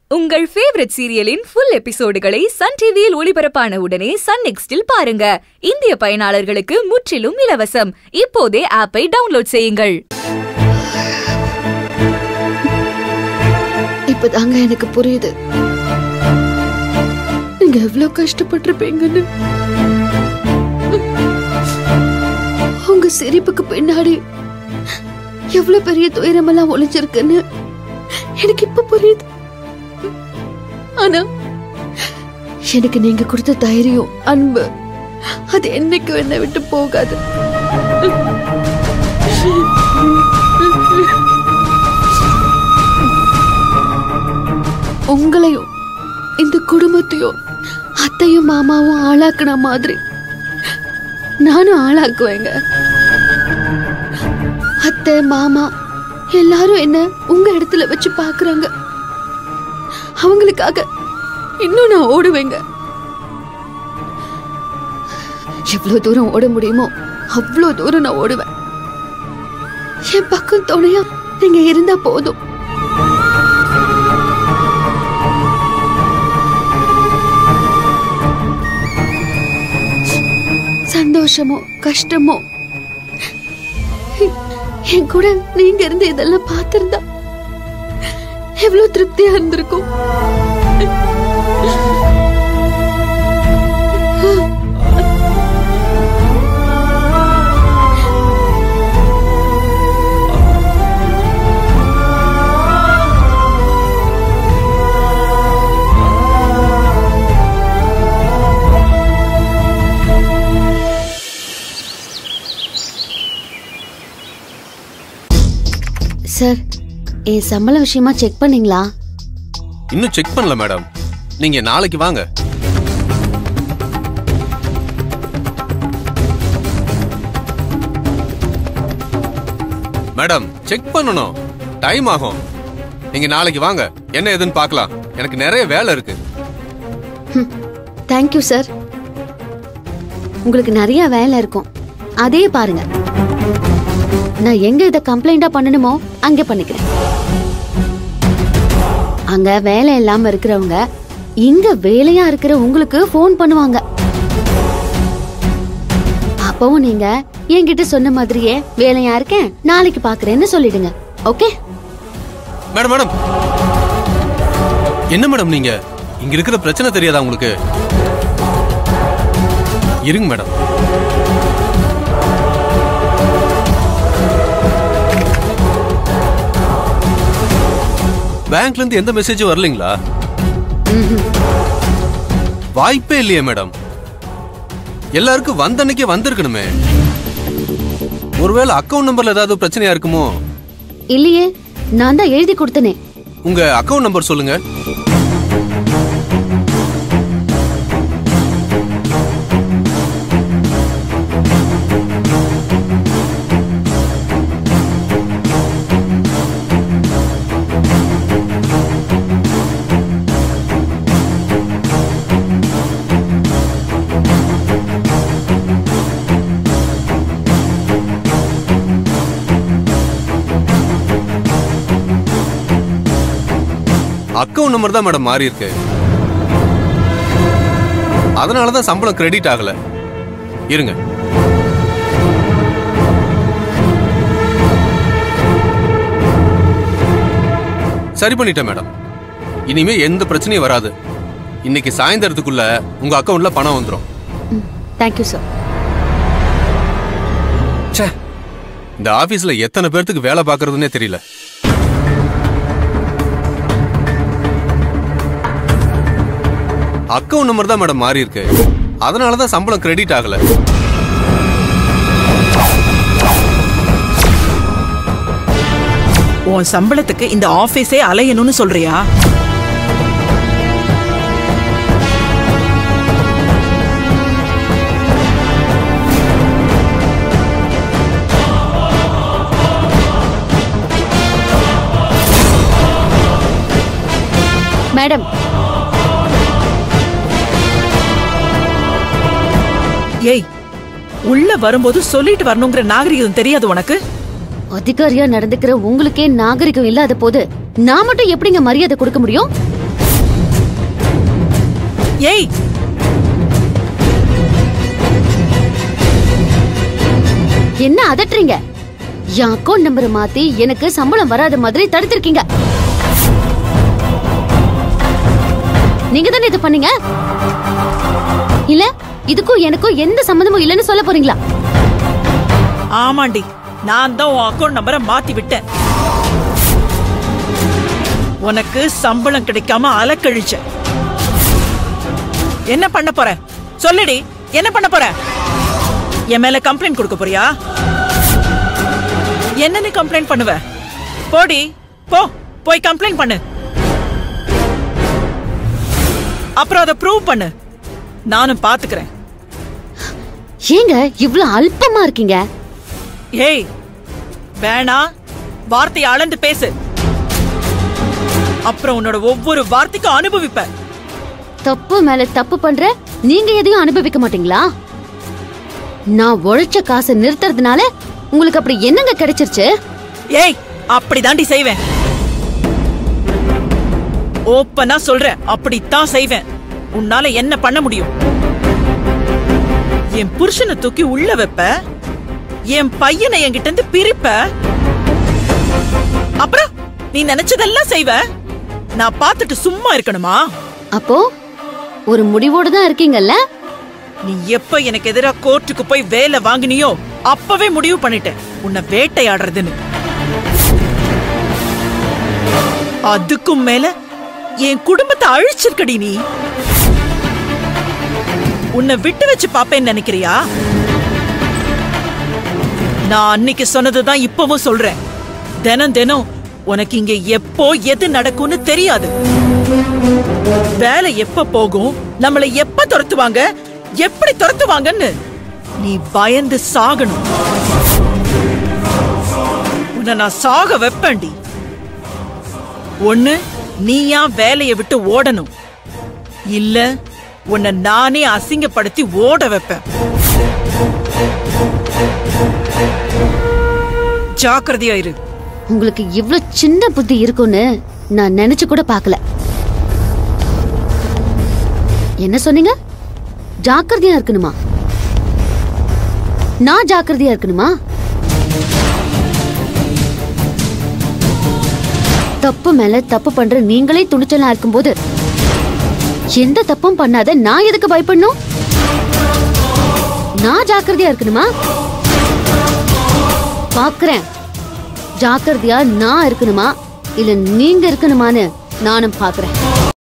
உங்கள் ஃபேவரட் சீரியலின் ஃபுல் எபிசோடுகளை சன் டிவியில் ஒளிபரப்பான உடனே சன் நெக்ஸ்டில் பாருங்க இந்திய பயனாளர்களுக்கு முற்றிலும் இலவசம் இப்போதே ஆப்பை டவுன்லோட் செய்யுங்கள் இப்பதாங்க எனக்கு புரியுது நீங்க எவ்வளவு கஷ்டப்பட்டிருப்பீங்கன்னு உங்க சிரிப்புக்கு பின்னாடி எவ்வளவு பெரிய துயரமெல்லாம் ஒளிஞ்சிருக்குன்னு எனக்கு இப்ப புரியுது ஆனா எனக்கு நீங்க கொடுத்த தைரியம் அன்பு அது என்னைக்கும் என்னை விட்டு போகாது உங்களையும் இந்த குடும்பத்தையும் அத்தையும் மாமாவும் ஆளாக்குன மாதிரி நானும் ஆளாக்குவேங்க அத்தை மாமா எல்லாரும் என்ன உங்க இடத்துல வச்சு பாக்குறாங்க அவங்களுக்காக இன்னும் நான் ஓடுவேங்க எவ்வளவு தூரம் ஓட முடியுமோ அவ்வளவு தூரம் நான் ஓடுவேன் என் பக்கம் துணையா நீங்க இருந்தா போதும் சந்தோஷமோ கஷ்டமோ என் கூட நீங்க இருந்து இதெல்லாம் பார்த்திருந்தா எவ்வளவு திருப்தியா இருந்திருக்கும் சார் என் சம்பள விஷயமா செக் பண்ணீங்களா இன்னும் செக் பண்ணல மேடம் நீங்க நாளைக்கு வாங்க மேடம் செக் பண்ணணும் டைம் ஆகும் நீங்க நாளைக்கு வாங்க என்ன ஏதுன்னு பார்க்கலாம் எனக்கு நிறைய வேலை இருக்கு தேங்க்யூ சார் உங்களுக்கு நிறைய வேலை இருக்கும் அதே பாருங்க நான் எங்க இதை கம்ப்ளைண்டா பண்ணணுமோ அங்கே பண்ணிக்கிறேன் அங்க வேலை இல்லாம இருக்கிறவங்க இங்க வேலையா இருக்கிற உங்களுக்கு ஃபோன் பண்ணுவாங்க அப்பவும் நீங்க என்கிட்ட சொன்ன மாதிரியே வேலையா இருக்கேன் நாளைக்கு பாக்குறேன்னு சொல்லிடுங்க ஓகே மேடம் மேடம் என்ன மேடம் நீங்க இங்க இருக்கிற பிரச்சனை தெரியாதா உங்களுக்கு இருங்க மேடம் பேங்க்ல இருந்து எந்த மெசேஜும் வரலீங்களா வாய்ப்பே இல்லையே மேடம் எல்லாருக்கும் வந்த அன்னைக்கே வந்திருக்கணுமே ஒருவேளை அக்கவுண்ட் நம்பர்ல ஏதாவது பிரச்சனையா இருக்குமோ இல்லையே நான் தான் எழுதி கொடுத்தனே உங்க அக்கவுண்ட் நம்பர் சொல்லுங்க அக்கவுண்ட் நம்பர் தான் மேடம் மாறி இருக்கு அதனால தான் சம்பளம் கிரெடிட் ஆகல இருங்க சரி பண்ணிட்டேன் மேடம் இனிமே எந்த பிரச்சனையும் வராது இன்னைக்கு சாயந்தரத்துக்குள்ள உங்க அக்கவுண்ட்ல பணம் வந்துடும் தேங்க்யூ சார் ச்சே இந்த ஆபீஸ்ல எத்தனை பேர்த்துக்கு வேலை பார்க்கறதுன்னே தெரியல அக்கவுண்ட் நம்பர் தான் மேடம் மாறி இருக்கு அதனால தான் சம்பளம் கிரெடிட் ஆகல உன் சம்பளத்துக்கு இந்த ஆபீஸே அலையணும்னு சொல்றியா மேடம் ஏய் உள்ள வரும்போது சொல்லிட்டு வரணுங்கிற நாகரிகம் தெரியாது உனக்கு அதிகாரியா நடந்துக்கிற உங்களுக்கே நாகரிகம் இல்லாத போது நான் மட்டும் எப்படிங்க மரியாதை கொடுக்க முடியும் ஏய் என்ன அதட்டுறீங்க என் அக்கௌண்ட் நம்பரை மாத்தி எனக்கு சம்பளம் வராத மாதிரி தடுத்திருக்கீங்க நீங்க தானே இது பண்ணீங்க இல்ல இதுக்கும் எனக்கும் எந்த சம்மந்தமும் இல்லைன்னு சொல்ல போறீங்களா ஆமாண்டி நான் தான் உன் அக்கௌண்ட் நம்பரை மாத்தி விட்டேன் உனக்கு சம்பளம் கிடைக்காம அலக்கழிச்ச என்ன பண்ண போற சொல்லுடி என்ன பண்ண போற என் மேல கம்ப்ளைண்ட் கொடுக்க போறியா என்னன்னு கம்ப்ளைண்ட் பண்ணுவ போடி போ போய் கம்ப்ளைண்ட் பண்ணு அப்புறம் அதை ப்ரூவ் பண்ணு நானும் பாத்துக்கிறேன் ஏங்க இவ்ளோ அல்பமா இருக்கீங்க ஏய் வேணா வார்த்தையை அளந்து பேசு அப்புறம் உன்னோட ஒவ்வொரு வார்த்தைக்கும் அனுபவிப்ப தப்பு மேல தப்பு பண்ற நீங்க எதையும் அனுபவிக்க மாட்டீங்களா நான் உழைச்ச காசை நிறுத்துறதுனால உங்களுக்கு அப்படி என்னங்க கிடைச்சிருச்சு ஏய் அப்படிதாண்டி செய்வேன் ஓப்பனா சொல்றேன் அப்படித்தான் செய்வேன் உன்னால என்ன பண்ண முடியும் என் புருஷனை தூக்கி உள்ள வைப்ப என் பையனை என்கிட்ட இருந்து பிரிப்ப அப்புறம் நீ நினைச்சதெல்லாம் செய்வ நான் பார்த்துட்டு சும்மா இருக்கணுமா அப்போ ஒரு முடிவோடு தான் இருக்கீங்கல்ல நீ எப்ப எனக்கு எதிரா கோர்ட்டுக்கு போய் வேலை வாங்கினியோ அப்பவே முடிவு பண்ணிட்டேன் உன்னை வேட்டையாடுறதுன்னு அதுக்கும் மேல என் குடும்பத்தை அழிச்சிருக்கடி நீ உன்னை விட்டு வச்சு பாப்பேன்னு நினைக்கிறியா நான் அன்னைக்கு சொன்னதுதான் இப்பவும் சொல்றேன் தினம் தினம் உனக்கு இங்க எப்போ எது நடக்கும்னு தெரியாது வேலை எப்ப போகும் நம்மளை எப்ப துரத்துவாங்க எப்படி துரத்துவாங்கன்னு நீ பயந்து சாகணும் உன்னை நான் சாக வைப்பேன்டி ஒண்ணு நீயா வேலையை விட்டு ஓடணும் இல்ல உன்னை நானே அசிங்கப்படுத்தி ஓட வைப்பேன் ஜாக்கிரதையா இரு உங்களுக்கு இவ்ளோ சின்ன புத்தி இருக்கும்னு நான் நினைச்சு கூட பார்க்கல என்ன சொன்னீங்க ஜாக்கிரதையா இருக்கணுமா நான் ஜாக்கிரதையா இருக்கணுமா தப்பு மேல தப்பு பண்ற நீங்களே துணிச்சலா இருக்கும்போது எந்த தப்பும் பண்ணாத நான் எதுக்கு பயப்படணும் நான் ஜாக்கிரதையா இருக்கணுமா பாக்குறேன் ஜாக்கிரதையா நான் இருக்கணுமா இல்ல நீங்க இருக்கணுமான்னு நானும் பாக்குறேன்